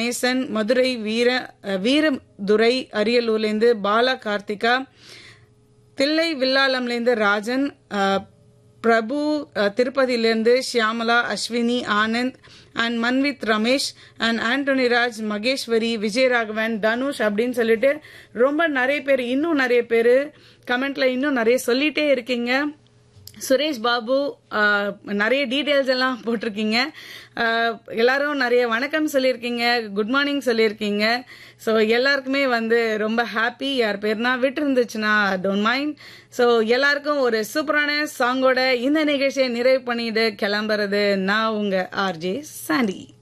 கணேசன் மதுரை வீர அஹ், வீரதுரை அரியலூர்லேருந்து பாலா கார்த்திகா தில்லை வில்லாலம்லேருந்து ராஜன் அஹ், பிரபு அஹ், திருப்பதியிலேருந்து ஷியாமலா அஸ்வினி ஆனந்த் அண்ட் மன்வித் ரமேஷ் அண்ட் ஆண்டோனி ராஜ் மகேஸ்வரி விஜயராகவன் தனுஷ் அப்படின்னு சொல்லிட்டு ரொம்ப நிறைய பேர் இன்னும் நிறைய பேர் கமெண்ட்ல இன்னும் நிறைய சொல்லிட்டே இருக்கீங்க சுரேஷ் பாபு ஆஹ், நிறைய டீட்டெயில்ஸ் எல்லாம் போட்டிருக்கீங்க ஆஹ், எல்லாரும் நிறைய வணக்கம் சொல்லியிருக்கீங்க குட் மார்னிங் சொல்லியிருக்கீங்க ஸோ எல்லாருக்குமே வந்து ரொம்ப ஹாப்பி யார் பேர்னா விட்டு இருந்துச்சுன்னா டோன்ட் மைண்ட் ஸோ எல்லாருக்கும் ஒரு சூப்பரான சாங்கோட இந்த நிகழ்ச்சியை நிறைவு பண்ணிட்டு கிளம்புறது நான் உங்க ஆர்ஜே சாண்டி